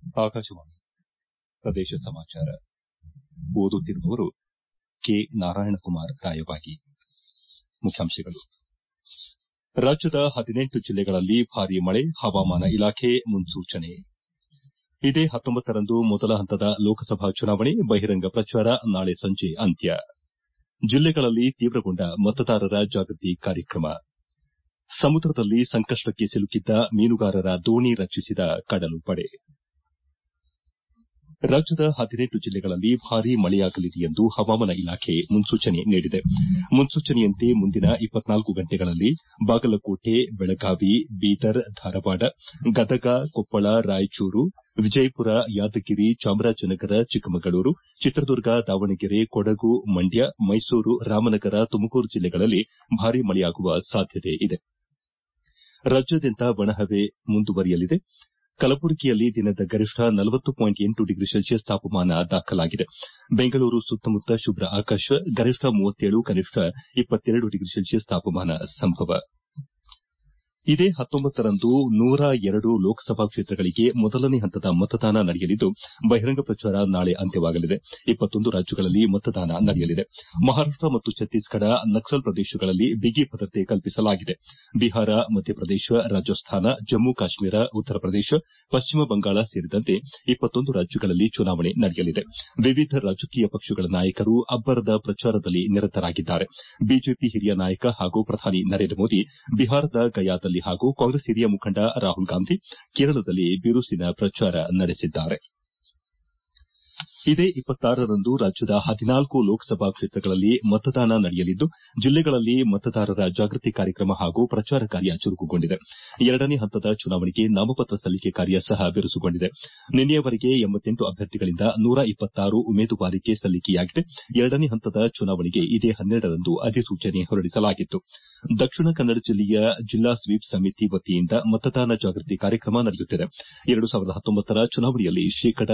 ಆಕಾಶವಾಣಿ ಪ್ರದೇಶ ಸಮಾಚಾರ ಓದುತ್ತಿರುವವರು ಕೆ ನಾರಾಯಣಕುಮಾರ್ ರಾಯಬಾಗಿ ಮುಖ್ಯಾಂಶಗಳು ರಾಜ್ಯದ ಹದಿನೆಂಟು ಜಿಲ್ಲೆಗಳಲ್ಲಿ ಭಾರೀ ಮಳೆ ಹವಾಮಾನ ಇಲಾಖೆ ಮುನ್ಸೂಚನೆ ಇದೇ ಹತ್ತೊಂಬತ್ತರಂದು ಮೊದಲ ಹಂತದ ಲೋಕಸಭಾ ಚುನಾವಣೆ ಬಹಿರಂಗ ಪ್ರಚಾರ ನಾಳೆ ಸಂಜೆ ಅಂತ್ಯ ಜಿಲ್ಲೆಗಳಲ್ಲಿ ತೀವ್ರಗೊಂಡ ಮತದಾರರ ಜಾಗೃತಿ ಕಾರ್ಯಕ್ರಮ ಸಮುದ್ರದಲ್ಲಿ ಸಂಕಷ್ಟಕ್ಕೆ ಸಿಲುಕಿದ್ದ ಮೀನುಗಾರರ ದೋಣಿ ರಕ್ಷಿಸಿದ ಕಡಲುಪಡೆ ರಾಜ್ಯದ ಹದಿನೆಂಟು ಜಿಲ್ಲೆಗಳಲ್ಲಿ ಭಾರೀ ಮಳೆಯಾಗಲಿದೆ ಎಂದು ಹವಾಮಾನ ಇಲಾಖೆ ಮುನ್ಸೂಚನೆ ನೀಡಿದೆ ಮುನ್ಸೂಚನೆಯಂತೆ ಮುಂದಿನ ಇಪ್ಪತ್ನಾಲ್ಕು ಗಂಟೆಗಳಲ್ಲಿ ಬಾಗಲಕೋಟೆ ಬೆಳಗಾವಿ ಬೀದರ್ ಧಾರವಾಡ ಗದಗ ಕೊಪ್ಪಳ ರಾಯಚೂರು ವಿಜಯಪುರ ಯಾದಗಿರಿ ಚಾಮರಾಜನಗರ ಚಿಕ್ಕಮಗಳೂರು ಚಿತ್ರದುರ್ಗ ದಾವಣಗೆರೆ ಕೊಡಗು ಮಂಡ್ಯ ಮೈಸೂರು ರಾಮನಗರ ತುಮಕೂರು ಜಿಲ್ಲೆಗಳಲ್ಲಿ ಭಾರೀ ಮಳೆಯಾಗುವ ಸಾಧ್ಯತೆ ಇದೆ ರಾಜ್ಯಾದ್ಯಂತ ಒಣಹವೆ ಮುಂದುವರಿಯಲಿದೆ ಕಲಬುರಗಿಯಲ್ಲಿ ದಿನದ ಗರಿಷ್ಠ ಡಿಗ್ರಿ ಸೆಲ್ಸಿಯಸ್ ತಾಪಮಾನ ದಾಖಲಾಗಿದೆ ಬೆಂಗಳೂರು ಸುತ್ತಮುತ್ತ ಶುಭ್ರ ಆಕಾಶ ಗರಿಷ್ಠ ಕನಿಷ್ಠ ಡಿಗ್ರಿ ಸೆಲ್ಸಿಯಸ್ ತಾಪಮಾನ ಸಂಭವ ಇದೇ ಹತ್ತೊಂಬತ್ತರಂದು ನೂರ ಎರಡು ಲೋಕಸಭಾ ಕ್ಷೇತ್ರಗಳಿಗೆ ಮೊದಲನೇ ಹಂತದ ಮತದಾನ ನಡೆಯಲಿದ್ದು ಬಹಿರಂಗ ಪ್ರಚಾರ ನಾಳೆ ಅಂತ್ಯವಾಗಲಿದೆ ಇಪ್ಪತ್ತೊಂದು ರಾಜ್ಯಗಳಲ್ಲಿ ಮತದಾನ ನಡೆಯಲಿದೆ ಮಹಾರಾಷ್ಟ ಮತ್ತು ಛತ್ತೀಸ್ಗಢ ನಕ್ಸಲ್ ಪ್ರದೇಶಗಳಲ್ಲಿ ಬಿಗಿ ಭದ್ರತೆ ಕಲ್ಪಿಸಲಾಗಿದೆ ಬಿಹಾರ ಮಧ್ಯಪ್ರದೇಶ ರಾಜಸ್ಥಾನ ಜಮ್ಮು ಕಾಶ್ಮೀರ ಉತ್ತರ ಪ್ರದೇಶ ಪಶ್ಚಿಮ ಬಂಗಾಳ ಸೇರಿದಂತೆ ಇಪ್ಪತ್ತೊಂದು ರಾಜ್ಯಗಳಲ್ಲಿ ಚುನಾವಣೆ ನಡೆಯಲಿದೆ ವಿವಿಧ ರಾಜಕೀಯ ಪಕ್ಷಗಳ ನಾಯಕರು ಅಬ್ಬರದ ಪ್ರಚಾರದಲ್ಲಿ ನಿರತರಾಗಿದ್ದಾರೆ ಬಿಜೆಪಿ ಹಿರಿಯ ನಾಯಕ ಹಾಗೂ ಪ್ರಧಾನಿ ನರೇಂದ್ರ ಮೋದಿ ಬಿಹಾರದ ಗಯಾದಲ್ಲಿ ಹಾಗೂ ಕಾಂಗ್ರೆಸ್ ಹಿರಿಯ ಮುಖಂಡ ರಾಹುಲ್ ಗಾಂಧಿ ಕೇರಳದಲ್ಲಿ ಬಿರುಸಿನ ಪ್ರಚಾರ ನಡೆಸಿದ್ದಾರೆ ಇದೇ ರಂದು ರಾಜ್ಯದ ಹದಿನಾಲ್ಕು ಲೋಕಸಭಾ ಕ್ಷೇತ್ರಗಳಲ್ಲಿ ಮತದಾನ ನಡೆಯಲಿದ್ದು ಜಿಲ್ಲೆಗಳಲ್ಲಿ ಮತದಾರರ ಜಾಗೃತಿ ಕಾರ್ಯಕ್ರಮ ಹಾಗೂ ಪ್ರಚಾರ ಕಾರ್ಯ ಚುರುಕುಗೊಂಡಿದೆ ಎರಡನೇ ಹಂತದ ಚುನಾವಣೆಗೆ ನಾಮಪತ್ರ ಸಲ್ಲಿಕೆ ಕಾರ್ಯ ಸಹ ಬಿರುಸುಗೊಂಡಿದೆ ನಿನ್ನೆಯವರೆಗೆ ಅಭ್ಯರ್ಥಿಗಳಿಂದ ನೂರ ಉಮೇದುವಾರಿಕೆ ಸಲ್ಲಿಕೆಯಾಗಿದೆ ಎರಡನೇ ಹಂತದ ಚುನಾವಣೆಗೆ ಇದೇ ಹನ್ನೆರಡರಂದು ಅಧಿಸೂಚನೆ ಹೊರಡಿಸಲಾಗಿತ್ತು ದಕ್ಷಿಣ ಕನ್ನಡ ಜಿಲ್ಲೆಯ ಜಿಲ್ಲಾ ಸ್ವೀಪ್ ಸಮಿತಿ ವತಿಯಿಂದ ಮತದಾನ ಜಾಗೃತಿ ಕಾರ್ಯಕ್ರಮ ನಡೆಯುತ್ತಿದೆ ರ ಚುನಾವಣೆಯಲ್ಲಿ ಶೇಕಡ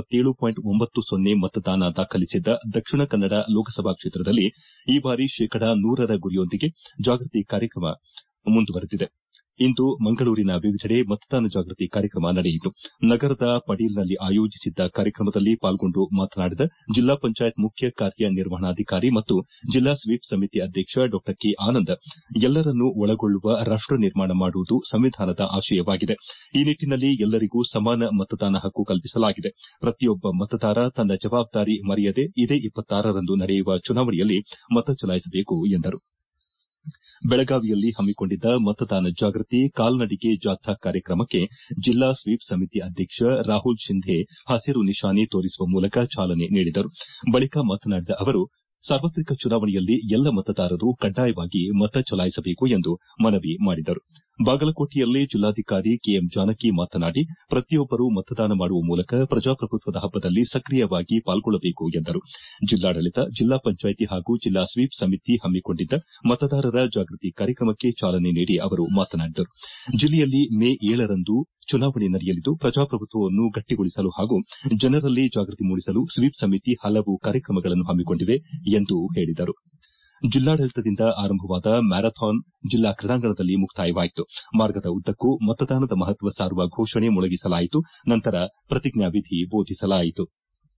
ಮತದಾನ ದಾಖಲಿಸಿದ್ದ ದಕ್ಷಿಣ ಕನ್ನಡ ಲೋಕಸಭಾ ಕ್ಷೇತ್ರದಲ್ಲಿ ಈ ಬಾರಿ ಶೇಕಡ ನೂರರ ಗುರಿಯೊಂದಿಗೆ ಜಾಗೃತಿ ಕಾರ್ಯಕ್ರಮ ಮುಂದುವರೆದಿದೆ ಇಂದು ಮಂಗಳೂರಿನ ವಿವಿಧೆಡೆ ಮತದಾನ ಜಾಗೃತಿ ಕಾರ್ಯಕ್ರಮ ನಡೆಯಿತು ನಗರದ ಪಡೀಲ್ನಲ್ಲಿ ಆಯೋಜಿಸಿದ್ದ ಕಾರ್ಯಕ್ರಮದಲ್ಲಿ ಪಾಲ್ಗೊಂಡು ಮಾತನಾಡಿದ ಜಿಲ್ಲಾ ಪಂಚಾಯತ್ ಮುಖ್ಯ ಕಾರ್ಯನಿರ್ವಹಣಾಧಿಕಾರಿ ಮತ್ತು ಜಿಲ್ಲಾ ಸ್ವೀಪ್ ಸಮಿತಿ ಅಧ್ಯಕ್ಷ ಡಾ ಕೆ ಆನಂದ್ ಎಲ್ಲರನ್ನೂ ಒಳಗೊಳ್ಳುವ ರಾಷ್ಟ ನಿರ್ಮಾಣ ಮಾಡುವುದು ಸಂವಿಧಾನದ ಆಶಯವಾಗಿದೆ ಈ ನಿಟ್ಟನಲ್ಲಿ ಎಲ್ಲರಿಗೂ ಸಮಾನ ಮತದಾನ ಹಕ್ಕು ಕಲ್ಪಿಸಲಾಗಿದೆ ಪ್ರತಿಯೊಬ್ಬ ಮತದಾರ ತನ್ನ ಜವಾಬ್ದಾರಿ ಮರೆಯದೆ ಇದೇ ರಂದು ನಡೆಯುವ ಚುನಾವಣೆಯಲ್ಲಿ ಮತ ಚಲಾಯಿಸಬೇಕು ಎಂದರು ಬೆಳಗಾವಿಯಲ್ಲಿ ಹಮ್ಮಿಕೊಂಡಿದ್ದ ಮತದಾನ ಜಾಗೃತಿ ಕಾಲ್ನಡಿಗೆ ಜಾಥಾ ಕಾರ್ಯಕ್ರಮಕ್ಕೆ ಜಿಲ್ಲಾ ಸ್ವೀಪ್ ಸಮಿತಿ ಅಧ್ಯಕ್ಷ ರಾಹುಲ್ ಶಿಂಧೆ ಹಸಿರು ನಿಶಾನೆ ತೋರಿಸುವ ಮೂಲಕ ಚಾಲನೆ ನೀಡಿದರು ಬಳಿಕ ಮಾತನಾಡಿದ ಅವರು ಸಾರ್ವತ್ರಿಕ ಚುನಾವಣೆಯಲ್ಲಿ ಎಲ್ಲ ಮತದಾರರು ಕಡ್ಡಾಯವಾಗಿ ಮತ ಚಲಾಯಿಸಬೇಕು ಎಂದು ಮನವಿ ಮಾಡಿದರು ಬಾಗಲಕೋಟೆಯಲ್ಲಿ ಜಿಲ್ಲಾಧಿಕಾರಿ ಕೆಎಂ ಜಾನಕಿ ಮಾತನಾಡಿ ಪ್ರತಿಯೊಬ್ಬರು ಮತದಾನ ಮಾಡುವ ಮೂಲಕ ಪ್ರಜಾಪ್ರಭುತ್ವದ ಹಬ್ಬದಲ್ಲಿ ಸಕ್ರಿಯವಾಗಿ ಪಾಲ್ಗೊಳ್ಳಬೇಕು ಎಂದರು ಜಿಲ್ಲಾಡಳಿತ ಜಿಲ್ಲಾ ಪಂಚಾಯಿತಿ ಹಾಗೂ ಜಿಲ್ಲಾ ಸ್ವೀಪ್ ಸಮಿತಿ ಹಮ್ಮಿಕೊಂಡಿದ್ದ ಮತದಾರರ ಜಾಗೃತಿ ಕಾರ್ಯಕ್ರಮಕ್ಕೆ ಚಾಲನೆ ನೀಡಿ ಅವರು ಮಾತನಾಡಿದರು ಜಿಲ್ಲೆಯಲ್ಲಿ ಮೇ ಏಳರಂದು ಚುನಾವಣೆ ನಡೆಯಲಿದ್ದು ಪ್ರಜಾಪ್ರಭುತ್ವವನ್ನು ಗಟ್ಟಿಗೊಳಿಸಲು ಹಾಗೂ ಜನರಲ್ಲಿ ಜಾಗೃತಿ ಮೂಡಿಸಲು ಸ್ವೀಪ್ ಸಮಿತಿ ಹಲವು ಕಾರ್ಯಕ್ರಮಗಳನ್ನು ಹಮ್ಮಿಕೊಂಡಿವೆ ಎಂದು ಹೇಳಿದರು ಜಿಲ್ಲಾಡಳಿತದಿಂದ ಆರಂಭವಾದ ಮ್ಯಾರಥಾನ್ ಜಿಲ್ಲಾ ಕ್ರೀಡಾಂಗಣದಲ್ಲಿ ಮುಕ್ತಾಯವಾಯಿತು ಮಾರ್ಗದ ಉದ್ದಕ್ಕೂ ಮತದಾನದ ಮಹತ್ವ ಸಾರುವ ಘೋಷಣೆ ಮೊಳಗಿಸಲಾಯಿತು ನಂತರ ಪ್ರತಿಜ್ಞಾವಿಧಿ ಬೋಧಿಸಲಾಯಿತು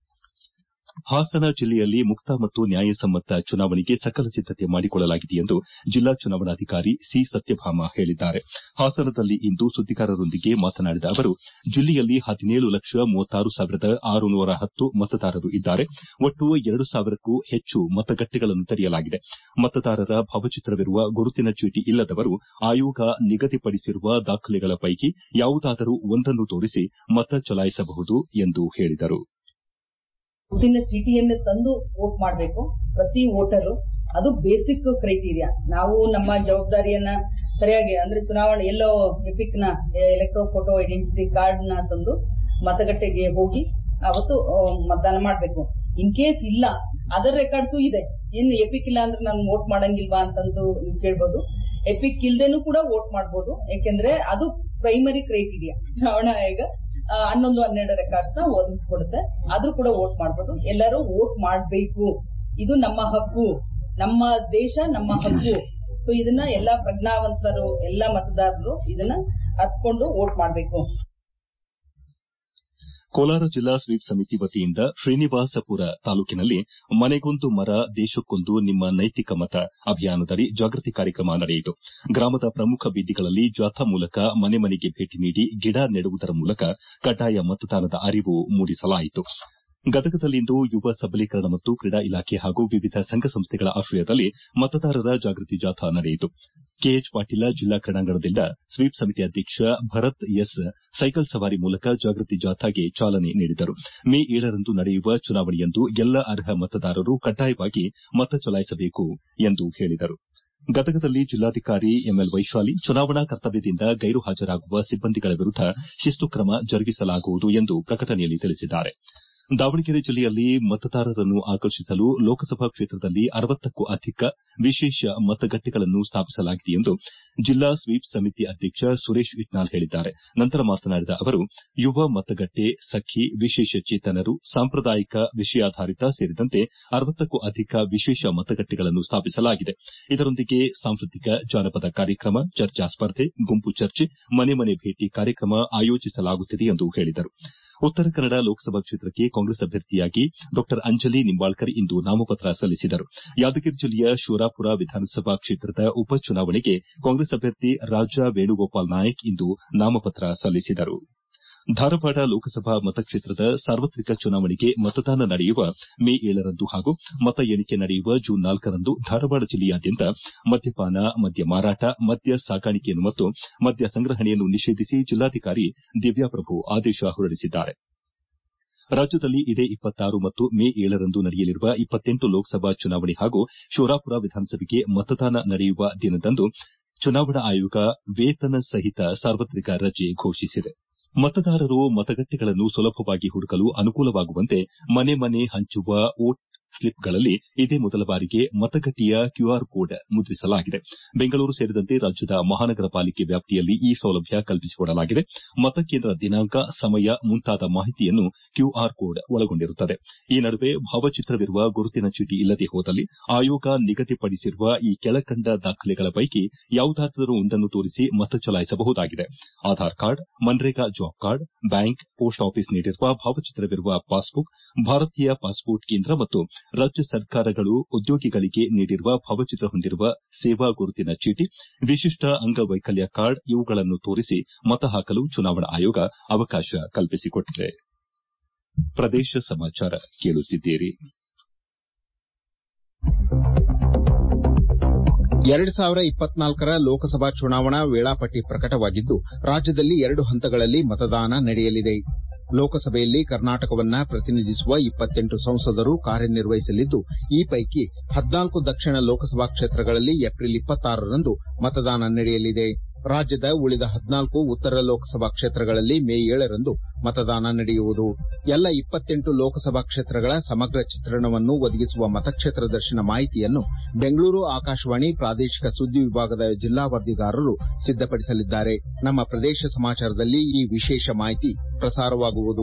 ಹಾಸನ ಜಿಲ್ಲೆಯಲ್ಲಿ ಮುಕ್ತ ಮತ್ತು ನ್ಯಾಯಸಮ್ಮತ ಚುನಾವಣೆಗೆ ಸಕಲ ಸಿದ್ದತೆ ಮಾಡಿಕೊಳ್ಳಲಾಗಿದೆ ಎಂದು ಜಿಲ್ಲಾ ಚುನಾವಣಾಧಿಕಾರಿ ಸಿ ಸತ್ಯಭಾಮ ಹೇಳಿದ್ದಾರೆ ಹಾಸನದಲ್ಲಿಂದು ಸುದ್ದಿಗಾರರೊಂದಿಗೆ ಮಾತನಾಡಿದ ಅವರು ಜಿಲ್ಲೆಯಲ್ಲಿ ಹದಿನೇಳು ಲಕ್ಷ ಮೂವತ್ತಾರು ಸಾವಿರದ ಆರುನೂರ ಹತ್ತು ಮತದಾರರು ಇದ್ದಾರೆ ಒಟ್ಟು ಎರಡು ಸಾವಿರಕ್ಕೂ ಹೆಚ್ಚು ಮತಗಟ್ಟೆಗಳನ್ನು ತೆರೆಯಲಾಗಿದೆ ಮತದಾರರ ಭಾವಚಿತ್ರವಿರುವ ಗುರುತಿನ ಚೀಟಿ ಇಲ್ಲದವರು ಆಯೋಗ ನಿಗದಿಪಡಿಸಿರುವ ದಾಖಲೆಗಳ ಪೈಕಿ ಯಾವುದಾದರೂ ಒಂದನ್ನು ತೋರಿಸಿ ಮತ ಚಲಾಯಿಸಬಹುದು ಎಂದು ಹೇಳಿದರು ಗುರುತಿನ ಚೀಟಿಯನ್ನು ತಂದು ವೋಟ್ ಮಾಡಬೇಕು ಪ್ರತಿ ವೋಟರು ಅದು ಬೇಸಿಕ್ ಕ್ರೈಟೀರಿಯಾ ನಾವು ನಮ್ಮ ಜವಾಬ್ದಾರಿಯನ್ನ ಸರಿಯಾಗಿ ಅಂದ್ರೆ ಚುನಾವಣೆ ಎಲ್ಲೋ ಎಪಿಕ್ ನ ಎಲೆಕ್ಟ್ರೋ ಫೋಟೋ ಐಡೆಂಟಿಟಿ ಕಾರ್ಡ್ ನ ತಂದು ಮತಗಟ್ಟೆಗೆ ಹೋಗಿ ಅವತ್ತು ಮತದಾನ ಮಾಡಬೇಕು ಇನ್ ಕೇಸ್ ಇಲ್ಲ ಅದರ್ ರೆಕಾರ್ಡ್ಸು ಇದೆ ಇನ್ನು ಎಪಿಕ್ ಇಲ್ಲ ಅಂದ್ರೆ ನಾನು ವೋಟ್ ಮಾಡಂಗಿಲ್ವಾ ಅಂತಂದು ಕೇಳ್ಬೋದು ಎಪಿಕ್ ಇಲ್ದೇನು ಕೂಡ ವೋಟ್ ಮಾಡಬಹುದು ಯಾಕೆಂದ್ರೆ ಅದು ಪ್ರೈಮರಿ ಕ್ರೈಟೀರಿಯಾ ಚುನಾವಣಾ ಆಯೋಗ ಹನ್ನೊಂದು ಹನ್ನೆರಡು ರೆಕಾರ್ಡ್ಸ್ ನ ಒದಗಿಸ್ಕೊಡುತ್ತೆ ಆದ್ರೂ ಕೂಡ ವೋಟ್ ಮಾಡಬಹುದು ಎಲ್ಲರೂ ವೋಟ್ ಮಾಡಬೇಕು ಇದು ನಮ್ಮ ಹಕ್ಕು ನಮ್ಮ ದೇಶ ನಮ್ಮ ಹಕ್ಕು ಸೊ ಇದನ್ನ ಎಲ್ಲಾ ಪ್ರಜ್ಞಾವಂತರು ಎಲ್ಲಾ ಮತದಾರರು ಇದನ್ನ ಅರ್ತ್ಕೊಂಡು ವೋಟ್ ಮಾಡಬೇಕು ಕೋಲಾರ ಜಿಲ್ಲಾ ಸ್ವೀಪ್ ಸಮಿತಿ ವತಿಯಿಂದ ಶ್ರೀನಿವಾಸಪುರ ತಾಲೂಕಿನಲ್ಲಿ ಮನೆಗೊಂದು ಮರ ದೇಶಕ್ಕೊಂದು ನಿಮ್ಮ ನೈತಿಕ ಮತ ಅಭಿಯಾನದಡಿ ಜಾಗೃತಿ ಕಾರ್ಯಕ್ರಮ ನಡೆಯಿತು ಗ್ರಾಮದ ಪ್ರಮುಖ ಬೀದಿಗಳಲ್ಲಿ ಜಾಥಾ ಮೂಲಕ ಮನೆ ಮನೆಗೆ ಭೇಟಿ ನೀಡಿ ಗಿಡ ನೆಡುವುದರ ಮೂಲಕ ಕಡ್ಡಾಯ ಮತದಾನದ ಅರಿವು ಮೂಡಿಸಲಾಯಿತು ಗದಗದಲ್ಲಿಂದು ಯುವ ಸಬಲೀಕರಣ ಮತ್ತು ಕ್ರೀಡಾ ಇಲಾಖೆ ಹಾಗೂ ವಿವಿಧ ಸಂಘ ಸಂಸ್ಥೆಗಳ ಆಶ್ರಯದಲ್ಲಿ ಮತದಾರರ ಜಾಗೃತಿ ಜಾಥಾ ನಡೆಯಿತು ಕೆಎಚ್ ಪಾಟೀಲ ಜಿಲ್ಲಾ ಕ್ರೀಡಾಂಗಣದಿಂದ ಸ್ವೀಪ್ ಸಮಿತಿ ಅಧ್ಯಕ್ಷ ಭರತ್ ಎಸ್ ಸೈಕಲ್ ಸವಾರಿ ಮೂಲಕ ಜಾಗೃತಿ ಜಾಥಾಗೆ ಚಾಲನೆ ನೀಡಿದರು ಮೇ ಏಳರಂದು ನಡೆಯುವ ಚುನಾವಣೆಯಂದು ಎಲ್ಲ ಅರ್ಹ ಮತದಾರರು ಕಡ್ಡಾಯವಾಗಿ ಮತ ಚಲಾಯಿಸಬೇಕು ಎಂದು ಹೇಳಿದರು ಗದಗದಲ್ಲಿ ಜಿಲ್ಲಾಧಿಕಾರಿ ಎಂಎಲ್ ವೈಶಾಲಿ ಚುನಾವಣಾ ಕರ್ತವ್ಯದಿಂದ ಗೈರು ಹಾಜರಾಗುವ ಸಿಬ್ಬಂದಿಗಳ ವಿರುದ್ದ ಶಿಸ್ತು ಕ್ರಮ ಜರುಗಿಸಲಾಗುವುದು ಎಂದು ಪ್ರಕಟಣೆಯಲ್ಲಿ ತಿಳಿಸಿದ್ದಾರೆ ದಾವಣಗೆರೆ ಜಿಲ್ಲೆಯಲ್ಲಿ ಮತದಾರರನ್ನು ಆಕರ್ಷಿಸಲು ಲೋಕಸಭಾ ಕ್ಷೇತ್ರದಲ್ಲಿ ಅರವತ್ತಕ್ಕೂ ಅಧಿಕ ವಿಶೇಷ ಮತಗಟ್ಟೆಗಳನ್ನು ಸ್ಥಾಪಿಸಲಾಗಿದೆ ಎಂದು ಜಿಲ್ಲಾ ಸ್ವೀಪ್ ಸಮಿತಿ ಅಧ್ಯಕ್ಷ ಸುರೇಶ್ ಇಟ್ನಾಳ್ ಹೇಳಿದ್ದಾರೆ ನಂತರ ಮಾತನಾಡಿದ ಅವರು ಯುವ ಮತಗಟ್ಟೆ ಸಖಿ ವಿಶೇಷ ಚೇತನರು ಸಾಂಪ್ರದಾಯಿಕ ವಿಷಯಾಧಾರಿತ ಸೇರಿದಂತೆ ಅರವತ್ತಕ್ಕೂ ಅಧಿಕ ವಿಶೇಷ ಮತಗಟ್ಟೆಗಳನ್ನು ಸ್ಥಾಪಿಸಲಾಗಿದೆ ಇದರೊಂದಿಗೆ ಸಾಂಸ್ಕೃತಿಕ ಜಾನಪದ ಕಾರ್ಯಕ್ರಮ ಚರ್ಚಾ ಸ್ಪರ್ಧೆ ಗುಂಪು ಚರ್ಚೆ ಮನೆ ಮನೆ ಭೇಟಿ ಕಾರ್ಯಕ್ರಮ ಆಯೋಜಿಸಲಾಗುತ್ತಿದೆ ಎಂದು ಹೇಳಿದರು ಉತ್ತರ ಕನ್ನಡ ಲೋಕಸಭಾ ಕ್ಷೇತ್ರಕ್ಕೆ ಕಾಂಗ್ರೆಸ್ ಅಭ್ಯರ್ಥಿಯಾಗಿ ಡಾ ಅಂಜಲಿ ನಿಂಬಾಳ್ಕರ್ ಇಂದು ನಾಮಪತ್ರ ಸಲ್ಲಿಸಿದರು ಯಾದಗಿರಿ ಜಿಲ್ಲೆಯ ಶೂರಾಪುರ ವಿಧಾನಸಭಾ ಕ್ಷೇತ್ರದ ಉಪಚುನಾವಣೆಗೆ ಕಾಂಗ್ರೆಸ್ ಅಭ್ಯರ್ಥಿ ರಾಜಾ ವೇಣುಗೋಪಾಲ್ ನಾಯಕ್ ಇಂದು ನಾಮಪತ್ರ ಸಲ್ಲಿಸಿದರು ಧಾರವಾಡ ಲೋಕಸಭಾ ಮತಕ್ಷೇತ್ರದ ಸಾರ್ವತ್ರಿಕ ಚುನಾವಣೆಗೆ ಮತದಾನ ನಡೆಯುವ ಮೇ ಏಳರಂದು ಹಾಗೂ ಮತ ಎಣಿಕೆ ನಡೆಯುವ ಜೂನ್ ನಾಲ್ಕರಂದು ಧಾರವಾಡ ಜಿಲ್ಲೆಯಾದ್ಯಂತ ಮದ್ಯಪಾನ ಮದ್ಯ ಮಾರಾಟ ಮದ್ಯ ಸಾಗಾಣಿಕೆಯನ್ನು ಮತ್ತು ಮದ್ಯ ಸಂಗ್ರಹಣೆಯನ್ನು ನಿಷೇಧಿಸಿ ಜಿಲ್ಲಾಧಿಕಾರಿ ದಿವ್ಯಾಪ್ರಭು ಆದೇಶ ಹೊರಡಿಸಿದ್ದಾರೆ ರಾಜ್ಯದಲ್ಲಿ ಇದೇ ಮತ್ತು ಮೇ ಏಳರಂದು ನಡೆಯಲಿರುವ ಲೋಕಸಭಾ ಚುನಾವಣೆ ಹಾಗೂ ಶೂರಾಪುರ ವಿಧಾನಸಭೆಗೆ ಮತದಾನ ನಡೆಯುವ ದಿನದಂದು ಚುನಾವಣಾ ಆಯೋಗ ವೇತನ ಸಹಿತ ಸಾರ್ವತ್ರಿಕ ರಜೆ ಘೋಷಿಸಿದೆ ಮತದಾರರು ಮತಗಟ್ಟೆಗಳನ್ನು ಸುಲಭವಾಗಿ ಹುಡುಕಲು ಅನುಕೂಲವಾಗುವಂತೆ ಮನೆ ಮನೆ ಹಂಚುವ ವೋಟ್ ಸ್ಲಿಪ್ಗಳಲ್ಲಿ ಇದೇ ಮೊದಲ ಬಾರಿಗೆ ಮತಗಟ್ಟೆಯ ಕ್ಯೂಆರ್ ಕೋಡ್ ಮುದ್ರಿಸಲಾಗಿದೆ ಬೆಂಗಳೂರು ಸೇರಿದಂತೆ ರಾಜ್ಯದ ಮಹಾನಗರ ಪಾಲಿಕೆ ವ್ಯಾಪ್ತಿಯಲ್ಲಿ ಈ ಸೌಲಭ್ಯ ಕಲ್ಪಿಸಿಕೊಡಲಾಗಿದೆ ಮತಕೇಂದ್ರ ದಿನಾಂಕ ಸಮಯ ಮುಂತಾದ ಮಾಹಿತಿಯನ್ನು ಕ್ಯೂಆರ್ ಕೋಡ್ ಒಳಗೊಂಡಿರುತ್ತದೆ ಈ ನಡುವೆ ಭಾವಚಿತ್ರವಿರುವ ಗುರುತಿನ ಚೀಟಿ ಇಲ್ಲದೆ ಹೋದಲ್ಲಿ ಆಯೋಗ ನಿಗದಿಪಡಿಸಿರುವ ಈ ಕೆಳಕಂಡ ದಾಖಲೆಗಳ ಪೈಕಿ ಯಾವುದಾದರೂ ಒಂದನ್ನು ತೋರಿಸಿ ಮತ ಚಲಾಯಿಸಬಹುದಾಗಿದೆ Aadhaar card MNREGA job card bank post office ನೀಡಿರುವ ಭಾವಚಿತ್ರವಿರುವ ಪಾಸ್ಬುಕ್ ಭಾರತೀಯ ಪಾಸ್ಪೋರ್ಟ್ ಕೇಂದ್ರ ಮತ್ತು ರಾಜ್ಯ ಸರ್ಕಾರಗಳು ಉದ್ಯೋಗಿಗಳಿಗೆ ನೀಡಿರುವ ಭಾವಚಿತ್ರ ಹೊಂದಿರುವ ಸೇವಾ ಗುರುತಿನ ಚೀಟಿ ವಿಶಿಷ್ಟ ಅಂಗವೈಕಲ್ಯ ಕಾರ್ಡ್ ಇವುಗಳನ್ನು ತೋರಿಸಿ ಮತ ಹಾಕಲು ಚುನಾವಣಾ ಆಯೋಗ ಅವಕಾಶ ಕಲ್ಪಿಸಿಕೊಟ್ಟಿದೆ ಪ್ರದೇಶ ಸಮಾಚಾರ ಕೇಳುತ್ತಿದ್ದೀರಿ ಎರಡ್ ಸಾವಿರ ಇಪ್ಪತ್ನಾಲ್ಕರ ಲೋಕಸಭಾ ಚುನಾವಣಾ ವೇಳಾಪಟ್ಟಿ ಪ್ರಕಟವಾಗಿದ್ದು ರಾಜ್ಯದಲ್ಲಿ ಎರಡು ಹಂತಗಳಲ್ಲಿ ಮತದಾನ ನಡೆಯಲಿದೆ ಲೋಕಸಭೆಯಲ್ಲಿ ಕರ್ನಾಟಕವನ್ನ ಪ್ರತಿನಿಧಿಸುವ ಇಪ್ಪತ್ತೆಂಟು ಸಂಸದರು ಕಾರ್ಯನಿರ್ವಹಿಸಲಿದ್ದು ಈ ಪೈಕಿ ಹದಿನಾಲ್ಕು ದಕ್ಷಿಣ ಲೋಕಸಭಾ ಕ್ಷೇತ್ರಗಳಲ್ಲಿ ಏಪ್ರಿಲ್ ಇಪ್ಪತ್ತಾರರಂದು ಮತದಾನ ನಡೆಯಲಿದೆ ರಾಜ್ಯದ ಉಳಿದ ಹದಿನಾಲ್ಕು ಉತ್ತರ ಲೋಕಸಭಾ ಕ್ಷೇತ್ರಗಳಲ್ಲಿ ಮೇ ಏಳರಂದು ಮತದಾನ ನಡೆಯುವುದು ಎಲ್ಲ ಇಪ್ಪತ್ತೆಂಟು ಲೋಕಸಭಾ ಕ್ಷೇತ್ರಗಳ ಸಮಗ್ರ ಚಿತ್ರಣವನ್ನು ಒದಗಿಸುವ ಮತಕ್ಷೇತ್ರ ದರ್ಶನ ಮಾಹಿತಿಯನ್ನು ಬೆಂಗಳೂರು ಆಕಾಶವಾಣಿ ಪ್ರಾದೇಶಿಕ ಸುದ್ದಿ ವಿಭಾಗದ ಜಿಲ್ಲಾ ವರದಿಗಾರರು ಸಿದ್ದಪಡಿಸಲಿದ್ದಾರೆ ನಮ್ಮ ಪ್ರದೇಶ ಸಮಾಚಾರದಲ್ಲಿ ಈ ವಿಶೇಷ ಮಾಹಿತಿ ಪ್ರಸಾರವಾಗುವುದು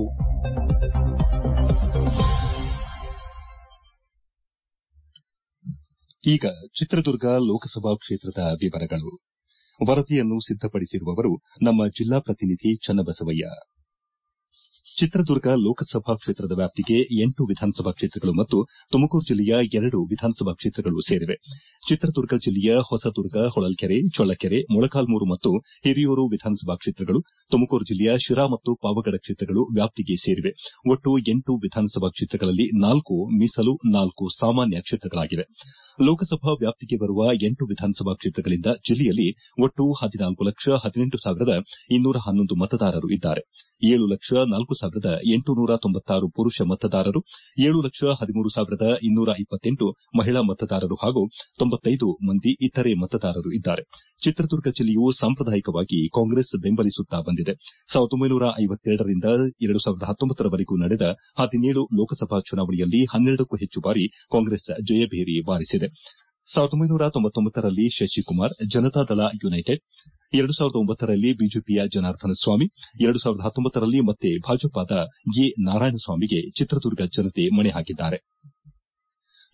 ಈಗ ಚಿತ್ರದುರ್ಗ ಲೋಕಸಭಾ ಕ್ಷೇತ್ರದ ವಿವರಗಳು ವರದಿಯನ್ನು ಸಿದ್ದಪಡಿಸಿರುವವರು ನಮ್ಮ ಜಿಲ್ಲಾ ಪ್ರತಿನಿಧಿ ಚನ್ನಬಸವಯ್ಯ ಚಿತ್ರದುರ್ಗ ಲೋಕಸಭಾ ಕ್ಷೇತ್ರದ ವ್ಯಾಪ್ತಿಗೆ ಎಂಟು ವಿಧಾನಸಭಾ ಕ್ಷೇತ್ರಗಳು ಮತ್ತು ತುಮಕೂರು ಜಿಲ್ಲೆಯ ಎರಡು ವಿಧಾನಸಭಾ ಕ್ಷೇತ್ರಗಳು ಸೇರಿವೆ ಚಿತ್ರದುರ್ಗ ಜಿಲ್ಲೆಯ ಹೊಸದುರ್ಗ ಹೊಳಲ್ಕೆರೆ ಚೊಳ್ಳಕೆರೆ ಮೊಳಕಾಲ್ಮೂರು ಮತ್ತು ಹಿರಿಯೂರು ವಿಧಾನಸಭಾ ಕ್ಷೇತ್ರಗಳು ತುಮಕೂರು ಜಿಲ್ಲೆಯ ಶಿರಾ ಮತ್ತು ಪಾವಗಡ ಕ್ಷೇತ್ರಗಳು ವ್ಯಾಪ್ತಿಗೆ ಸೇರಿವೆ ಒಟ್ಟು ಎಂಟು ವಿಧಾನಸಭಾ ಕ್ಷೇತ್ರಗಳಲ್ಲಿ ನಾಲ್ಕು ಮೀಸಲು ನಾಲ್ಕು ಸಾಮಾನ್ಯ ಕ್ಷೇತ್ರಗಳಾಗಿವೆ ಲೋಕಸಭಾ ವ್ಯಾಪ್ತಿಗೆ ಬರುವ ಎಂಟು ವಿಧಾನಸಭಾ ಕ್ಷೇತ್ರಗಳಿಂದ ಜಿಲ್ಲೆಯಲ್ಲಿ ಒಟ್ಟು ಹದಿನಾಲ್ಕು ಲಕ್ಷ ಹದಿನೆಂಟು ಸಾವಿರದ ಇನ್ನೂರ ಹನ್ನೊಂದು ಮತದಾರರು ಇದ್ದಾರೆ ಏಳು ಲಕ್ಷ ನಾಲ್ಕು ಸಾವಿರದ ಎಂಟುನೂರ ತೊಂಬತ್ತಾರು ಪುರುಷ ಮತದಾರರು ಏಳು ಲಕ್ಷ ಹದಿಮೂರು ಸಾವಿರದ ಇನ್ನೂರ ಇಪ್ಪತ್ತೆಂಟು ಮಹಿಳಾ ಮತದಾರರು ಹಾಗೂ ತೊಂಬತ್ತೈದು ಮಂದಿ ಇತರೆ ಮತದಾರರು ಇದ್ದಾರೆ ಚಿತ್ರದುರ್ಗ ಜಿಲ್ಲೆಯು ಸಾಂಪ್ರದಾಯಿಕವಾಗಿ ಕಾಂಗ್ರೆಸ್ ಬೆಂಬಲಿಸುತ್ತಾ ಬಂದಿದೆ ಸಾವಿರದ ಒಂಬೈನೂರ ಐವತ್ತೆರಡರಿಂದ ಎರಡು ಸಾವಿರದ ಹತ್ತೊಂಬತ್ತರವರೆಗೂ ನಡೆದ ಹದಿನೇಳು ಲೋಕಸಭಾ ಚುನಾವಣೆಯಲ್ಲಿ ಹನ್ನೆರಡಕ್ಕೂ ಹೆಚ್ಚು ಬಾರಿ ಕಾಂಗ್ರೆಸ್ ಜಯಭೇರಿ ಬಾರಿಸಿದೆ ಸಾವಿರದ ಒಂಬೈನೂರ ತೊಂಬತ್ತೊಂಬತ್ತರಲ್ಲಿ ಶಶಿಕುಮಾರ್ ಜನತಾದಳ ಯುನೈಟೆಡ್ ಎರಡು ಸಾವಿರದ ಒಂಬತ್ತರಲ್ಲಿ ಬಿಜೆಪಿಯ ಜನಾರ್ದನ ಸ್ವಾಮಿ ಎರಡು ಸಾವಿರದ ಹತ್ತೊಂಬತ್ತರಲ್ಲಿ ಮತ್ತೆ ಭಾಜಪಾದ ಎ ನಾರಾಯಣಸ್ವಾಮಿಗೆ ಚಿತ್ರದುರ್ಗ ಜನತೆ ಮಣೆ ಹಾಕಿದ್ದಾರೆ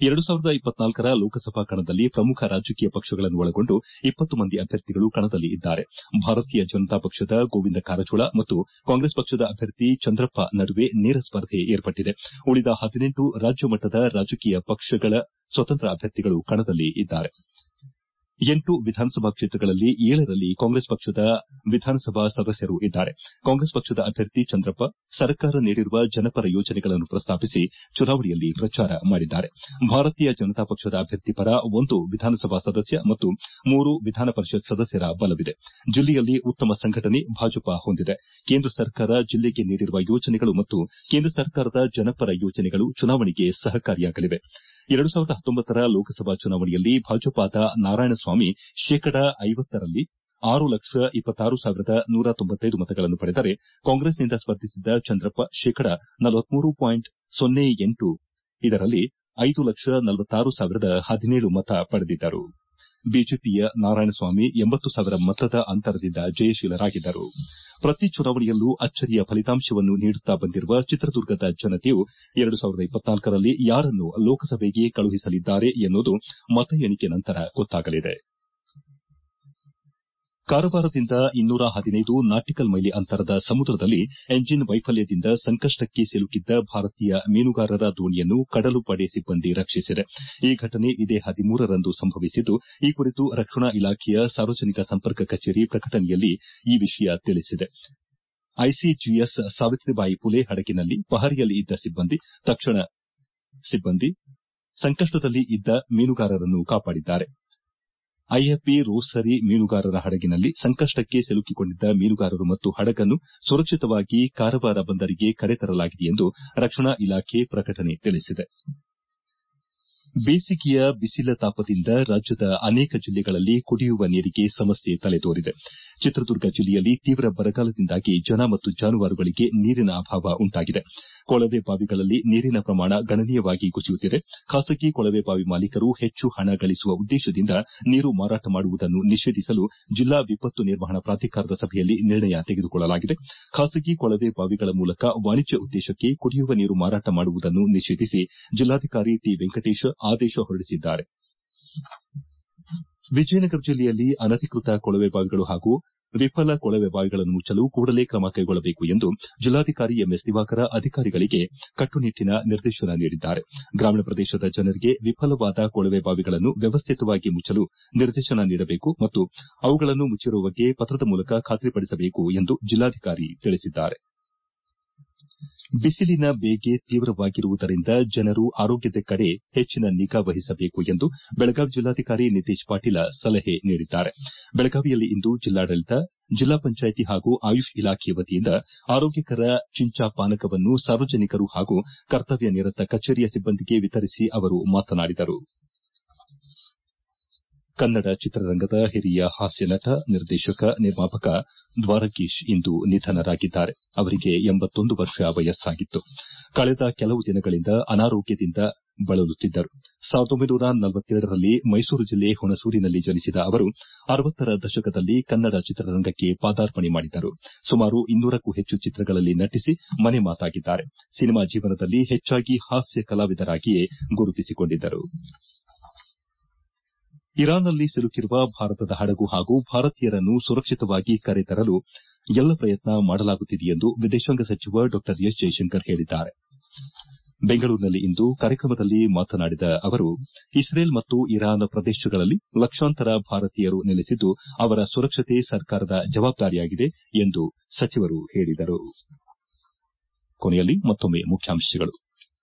ಎರಡು ಸಾವಿರದ ಇಪ್ಪತ್ನಾಲ್ಕರ ಲೋಕಸಭಾ ಕಣದಲ್ಲಿ ಪ್ರಮುಖ ರಾಜಕೀಯ ಪಕ್ಷಗಳನ್ನು ಒಳಗೊಂಡು ಇಪ್ಪತ್ತು ಮಂದಿ ಅಭ್ಯರ್ಥಿಗಳು ಕಣದಲ್ಲಿ ಇದ್ದಾರೆ ಭಾರತೀಯ ಜನತಾ ಪಕ್ಷದ ಗೋವಿಂದ ಕಾರಜೋಳ ಮತ್ತು ಕಾಂಗ್ರೆಸ್ ಪಕ್ಷದ ಅಭ್ಯರ್ಥಿ ಚಂದ್ರಪ್ಪ ನಡುವೆ ನೇರ ಸ್ಪರ್ಧೆ ಏರ್ಪಟ್ಟಿದೆ ಉಳಿದ ಹದಿನೆಂಟು ರಾಜ್ಯ ಮಟ್ಟದ ರಾಜಕೀಯ ಪಕ್ಷಗಳ ಸ್ವತಂತ್ರ ಅಭ್ಯರ್ಥಿಗಳು ಕಣದಲ್ಲಿ ಇದ್ದಾರೆ ಎಂಟು ವಿಧಾನಸಭಾ ಕ್ಷೇತ್ರಗಳಲ್ಲಿ ಏಳರಲ್ಲಿ ಕಾಂಗ್ರೆಸ್ ಪಕ್ಷದ ವಿಧಾನಸಭಾ ಸದಸ್ಯರು ಇದ್ದಾರೆ ಕಾಂಗ್ರೆಸ್ ಪಕ್ಷದ ಅಭ್ಯರ್ಥಿ ಚಂದ್ರಪ್ಪ ಸರ್ಕಾರ ನೀಡಿರುವ ಜನಪರ ಯೋಜನೆಗಳನ್ನು ಪ್ರಸ್ತಾಪಿಸಿ ಚುನಾವಣೆಯಲ್ಲಿ ಪ್ರಚಾರ ಮಾಡಿದ್ದಾರೆ ಭಾರತೀಯ ಜನತಾ ಪಕ್ಷದ ಅಭ್ಯರ್ಥಿ ಪರ ಒಂದು ವಿಧಾನಸಭಾ ಸದಸ್ಯ ಮತ್ತು ಮೂರು ವಿಧಾನ ಪರಿಷತ್ ಸದಸ್ಯರ ಬಲವಿದೆ ಜಿಲ್ಲೆಯಲ್ಲಿ ಉತ್ತಮ ಸಂಘಟನೆ ಭಾಜಪ ಹೊಂದಿದೆ ಕೇಂದ್ರ ಸರ್ಕಾರ ಜಿಲ್ಲೆಗೆ ನೀಡಿರುವ ಯೋಜನೆಗಳು ಮತ್ತು ಕೇಂದ್ರ ಸರ್ಕಾರದ ಜನಪರ ಯೋಜನೆಗಳು ಚುನಾವಣೆಗೆ ಸಹಕಾರಿಯಾಗಲಿವೆ ಎರಡು ಸಾವಿರದ ಹತ್ತೊಂಬತ್ತರ ಲೋಕಸಭಾ ಚುನಾವಣೆಯಲ್ಲಿ ಭಾಜಪಾದ ನಾರಾಯಣಸ್ವಾಮಿ ಶೇಕಡಾ ಐವತ್ತರಲ್ಲಿ ಆರು ಲಕ್ಷ ಇಪ್ಪತ್ತಾರು ಸಾವಿರದ ನೂರ ತೊಂಬತ್ತೈದು ಮತಗಳನ್ನು ಪಡೆದರೆ ಕಾಂಗ್ರೆಸ್ನಿಂದ ಸ್ಪರ್ಧಿಸಿದ್ದ ಚಂದ್ರಪ್ಪ ಶೇಕಡಾ ನಲವತ್ಮೂರು ಪಾಯಿಂಟ್ ಸೊನ್ನೆ ಎಂಟು ಇದರಲ್ಲಿ ಐದು ಲಕ್ಷ ನಲವತ್ತಾರು ಸಾವಿರದ ಹದಿನೇಳು ಮತ ಪಡೆದಿದ್ದರು ಬಿಜೆಪಿಯ ನಾರಾಯಣಸ್ವಾಮಿ ಎಂಬತ್ತು ಸಾವಿರ ಮತದ ಅಂತರದಿಂದ ಜಯಶೀಲರಾಗಿದ್ದರು ಪ್ರತಿ ಚುನಾವಣೆಯಲ್ಲೂ ಅಚ್ಚರಿಯ ಫಲಿತಾಂಶವನ್ನು ನೀಡುತ್ತಾ ಬಂದಿರುವ ಚಿತ್ರದುರ್ಗದ ಜನತೆಯು ಎರಡು ಸಾವಿರದ ಇಪ್ಪತ್ನಾಲ್ಕರಲ್ಲಿ ಯಾರನ್ನು ಲೋಕಸಭೆಗೆ ಕಳುಹಿಸಲಿದ್ದಾರೆ ಎನ್ನುವುದು ಮತ ಎಣಿಕೆ ನಂತರ ಗೊತ್ತಾಗಲಿದೆ ಕಾರವಾರದಿಂದ ಇನ್ನೂರ ಹದಿನೈದು ನಾಟಿಕಲ್ ಮೈಲಿ ಅಂತರದ ಸಮುದ್ರದಲ್ಲಿ ಎಂಜಿನ್ ವೈಫಲ್ಯದಿಂದ ಸಂಕಷ್ಟಕ್ಕೆ ಸಿಲುಕಿದ್ದ ಭಾರತೀಯ ಮೀನುಗಾರರ ದೋಣಿಯನ್ನು ಕಡಲುಪಡೆ ಸಿಬ್ಬಂದಿ ರಕ್ಷಿಸಿದೆ ಈ ಘಟನೆ ಇದೇ ಹದಿಮೂರರಂದು ಸಂಭವಿಸಿದ್ದು ಈ ಕುರಿತು ರಕ್ಷಣಾ ಇಲಾಖೆಯ ಸಾರ್ವಜನಿಕ ಸಂಪರ್ಕ ಕಚೇರಿ ಪ್ರಕಟಣೆಯಲ್ಲಿ ಈ ವಿಷಯ ತಿಳಿಸಿದೆ ಐಸಿಜಿಎಸ್ ಸಾವಿತ್ರಿಬಾಯಿ ಫುಲೆ ಹಡಗಿನಲ್ಲಿ ಪಹರೆಯಲ್ಲಿ ಇದ್ದ ಸಿಬ್ಬಂದಿ ತಕ್ಷಣ ಸಿಬ್ಬಂದಿ ಸಂಕಷ್ಟದಲ್ಲಿ ಇದ್ದ ಮೀನುಗಾರರನ್ನು ಕಾಪಾಡಿದ್ದಾರೆ ಐಎಫ್ಬಿ ರೋಸರಿ ಮೀನುಗಾರರ ಹಡಗಿನಲ್ಲಿ ಸಂಕಷ್ಟಕ್ಕೆ ಸಿಲುಕಿಕೊಂಡಿದ್ದ ಮೀನುಗಾರರು ಮತ್ತು ಹಡಗನ್ನು ಸುರಕ್ಷಿತವಾಗಿ ಕಾರವಾರ ಬಂದರಿಗೆ ಕರೆತರಲಾಗಿದೆ ಎಂದು ರಕ್ಷಣಾ ಇಲಾಖೆ ಪ್ರಕಟಣೆ ತಿಳಿಸಿದೆ ಬೇಸಿಗೆಯ ಬಿಸಿಲ ತಾಪದಿಂದ ರಾಜ್ಯದ ಅನೇಕ ಜಿಲ್ಲೆಗಳಲ್ಲಿ ಕುಡಿಯುವ ನೀರಿಗೆ ಸಮಸ್ಯೆ ತಲೆದೋರಿದೆ ಚಿತ್ರದುರ್ಗ ಜಿಲ್ಲೆಯಲ್ಲಿ ತೀವ್ರ ಬರಗಾಲದಿಂದಾಗಿ ಜನ ಮತ್ತು ಜಾನುವಾರುಗಳಿಗೆ ನೀರಿನ ಅಭಾವ ಉಂಟಾಗಿದೆ ಕೊಳವೆ ಬಾವಿಗಳಲ್ಲಿ ನೀರಿನ ಪ್ರಮಾಣ ಗಣನೀಯವಾಗಿ ಕುಸಿಯುತ್ತಿದೆ ಖಾಸಗಿ ಕೊಳವೆ ಬಾವಿ ಮಾಲೀಕರು ಹೆಚ್ಚು ಹಣ ಗಳಿಸುವ ಉದ್ದೇಶದಿಂದ ನೀರು ಮಾರಾಟ ಮಾಡುವುದನ್ನು ನಿಷೇಧಿಸಲು ಜಿಲ್ಲಾ ವಿಪತ್ತು ನಿರ್ವಹಣಾ ಪ್ರಾಧಿಕಾರದ ಸಭೆಯಲ್ಲಿ ನಿರ್ಣಯ ತೆಗೆದುಕೊಳ್ಳಲಾಗಿದೆ ಖಾಸಗಿ ಕೊಳವೆ ಬಾವಿಗಳ ಮೂಲಕ ವಾಣಿಜ್ಯ ಉದ್ದೇಶಕ್ಕೆ ಕುಡಿಯುವ ನೀರು ಮಾರಾಟ ಮಾಡುವುದನ್ನು ನಿಷೇಧಿಸಿ ಜಿಲ್ಲಾಧಿಕಾರಿ ಟಿ ವೆಂಕಟೇಶ್ ಆದೇಶ ಹೊರಡಿಸಿದ್ದಾರೆ ವಿಜಯನಗರ ಜಿಲ್ಲೆಯಲ್ಲಿ ಅನಧಿಕೃತ ಕೊಳವೆ ಬಾವಿಗಳು ಹಾಗೂ ವಿಫಲ ಕೊಳವೆ ಬಾವಿಗಳನ್ನು ಮುಚ್ಚಲು ಕೂಡಲೇ ಕ್ರಮ ಕೈಗೊಳ್ಳಬೇಕು ಎಂದು ಜಿಲ್ಲಾಧಿಕಾರಿ ಎಂಎಸ್ ದಿವಾಕರ ಅಧಿಕಾರಿಗಳಿಗೆ ಕಟ್ಟುನಿಟ್ಟಿನ ನಿರ್ದೇಶನ ನೀಡಿದ್ದಾರೆ ಗ್ರಾಮೀಣ ಪ್ರದೇಶದ ಜನರಿಗೆ ವಿಫಲವಾದ ಕೊಳವೆ ಬಾವಿಗಳನ್ನು ವ್ಯವಸ್ಥಿತವಾಗಿ ಮುಚ್ಚಲು ನಿರ್ದೇಶನ ನೀಡಬೇಕು ಮತ್ತು ಅವುಗಳನ್ನು ಮುಚ್ಚಿರುವ ಬಗ್ಗೆ ಪತ್ರದ ಮೂಲಕ ಖಾತ್ರಿಪಡಿಸಬೇಕು ಎಂದು ಜಿಲ್ಲಾಧಿಕಾರಿ ತಿಳಿಸಿದ್ದಾರೆ ಬಿಸಿಲಿನ ಬೇಗೆ ತೀವ್ರವಾಗಿರುವುದರಿಂದ ಜನರು ಆರೋಗ್ಯದ ಕಡೆ ಹೆಚ್ಚಿನ ನಿಗಾ ವಹಿಸಬೇಕು ಎಂದು ಬೆಳಗಾವಿ ಜಿಲ್ಲಾಧಿಕಾರಿ ನಿತೇಶ್ ಪಾಟೀಲ ಸಲಹೆ ನೀಡಿದ್ದಾರೆ ಬೆಳಗಾವಿಯಲ್ಲಿಂದು ಜಿಲ್ಲಾಡಳಿತ ಜಿಲ್ಲಾ ಪಂಚಾಯಿತಿ ಹಾಗೂ ಆಯುಷ್ ಇಲಾಖೆ ವತಿಯಿಂದ ಆರೋಗ್ಯಕರ ಚಿಂಚಾ ಪಾನಕವನ್ನು ಸಾರ್ವಜನಿಕರು ಹಾಗೂ ಕರ್ತವ್ಯ ನಿರತ ಕಚೇರಿಯ ಸಿಬ್ಬಂದಿಗೆ ವಿತರಿಸಿ ಅವರು ಮಾತನಾಡಿದರು ಕನ್ನಡ ಚಿತ್ರರಂಗದ ಹಿರಿಯ ಹಾಸ್ಯ ನಟ ನಿರ್ದೇಶಕ ನಿರ್ಮಾಪಕ ದ್ವಾರಕೀಶ್ ಇಂದು ನಿಧನರಾಗಿದ್ದಾರೆ ಅವರಿಗೆ ಎಂಬತ್ತೊಂದು ವರ್ಷ ವಯಸ್ಸಾಗಿತ್ತು ಕಳೆದ ಕೆಲವು ದಿನಗಳಿಂದ ಅನಾರೋಗ್ಯದಿಂದ ಬಳಲುತ್ತಿದ್ದರು ಸಾವಿರದ ಒಂಬೈನೂರ ನಲವತ್ತೆರಡರಲ್ಲಿ ಮೈಸೂರು ಜಿಲ್ಲೆ ಹುಣಸೂರಿನಲ್ಲಿ ಜನಿಸಿದ ಅವರು ಅರವತ್ತರ ದಶಕದಲ್ಲಿ ಕನ್ನಡ ಚಿತ್ರರಂಗಕ್ಕೆ ಪಾದಾರ್ಪಣೆ ಮಾಡಿದ್ದರು ಸುಮಾರು ಇನ್ನೂರಕ್ಕೂ ಹೆಚ್ಚು ಚಿತ್ರಗಳಲ್ಲಿ ನಟಿಸಿ ಮನೆ ಮಾತಾಗಿದ್ದಾರೆ ಸಿನಿಮಾ ಜೀವನದಲ್ಲಿ ಹೆಚ್ಚಾಗಿ ಹಾಸ್ಯ ಕಲಾವಿದರಾಗಿಯೇ ಗುರುತಿಸಿಕೊಂಡಿದ್ದರು ಇರಾನ್ನಲ್ಲಿ ಸಿಲುಕಿರುವ ಭಾರತದ ಹಡಗು ಹಾಗೂ ಭಾರತೀಯರನ್ನು ಸುರಕ್ಷಿತವಾಗಿ ಕರೆತರಲು ಎಲ್ಲ ಪ್ರಯತ್ನ ಮಾಡಲಾಗುತ್ತಿದೆ ಎಂದು ವಿದೇಶಾಂಗ ಸಚಿವ ಡಾ ಎಸ್ ಜೈಶಂಕರ್ ಹೇಳಿದ್ದಾರೆ ಬೆಂಗಳೂರಿನಲ್ಲಿಂದು ಕಾರ್ಯಕ್ರಮದಲ್ಲಿ ಮಾತನಾಡಿದ ಅವರು ಇಸ್ರೇಲ್ ಮತ್ತು ಇರಾನ್ ಪ್ರದೇಶಗಳಲ್ಲಿ ಲಕ್ಷಾಂತರ ಭಾರತೀಯರು ನೆಲೆಸಿದ್ದು ಅವರ ಸುರಕ್ಷತೆ ಸರ್ಕಾರದ ಜವಾಬ್ದಾರಿಯಾಗಿದೆ ಎಂದು ಸಚಿವರು ಹೇಳಿದರು ಕೊನೆಯಲ್ಲಿ ಮತ್ತೊಮ್ಮೆ ಮುಖ್ಯಾಂಶಗಳು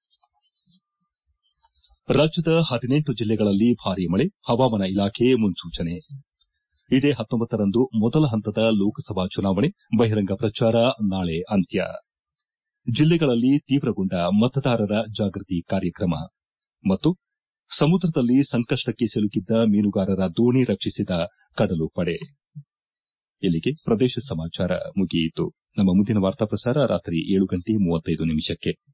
ರಾಜ್ಯದ ಹದಿನೆಂಟು ಜಿಲ್ಲೆಗಳಲ್ಲಿ ಭಾರೀ ಮಳೆ ಹವಾಮಾನ ಇಲಾಖೆ ಮುನ್ಸೂಚನೆ ಇದೇ ಹತ್ತೊಂಬತ್ತರಂದು ಮೊದಲ ಹಂತದ ಲೋಕಸಭಾ ಚುನಾವಣೆ ಬಹಿರಂಗ ಪ್ರಚಾರ ನಾಳೆ ಅಂತ್ಯ ಜಿಲ್ಲೆಗಳಲ್ಲಿ ತೀವ್ರಗೊಂಡ ಮತದಾರರ ಜಾಗೃತಿ ಕಾರ್ಯಕ್ರಮ ಮತ್ತು ಸಮುದ್ರದಲ್ಲಿ ಸಂಕಷ್ಟಕ್ಕೆ ಸಿಲುಕಿದ್ದ ಮೀನುಗಾರರ ದೋಣಿ ರಕ್ಷಿಸಿದ ಕಡಲು ಪಡೆ ಇಲ್ಲಿಗೆ ಪ್ರದೇಶ ಸಮಾಚಾರ ಮುಗಿಯಿತು ನಮ್ಮ ಮುಂದಿನ ವಾರ್ತಾ ಪ್ರಸಾರ ರಾತ್ರಿ ಏಳು ಗಂಟೆ ಮೂವತ್ತೈದು ನಿಮಿಷಕ್ಕೆ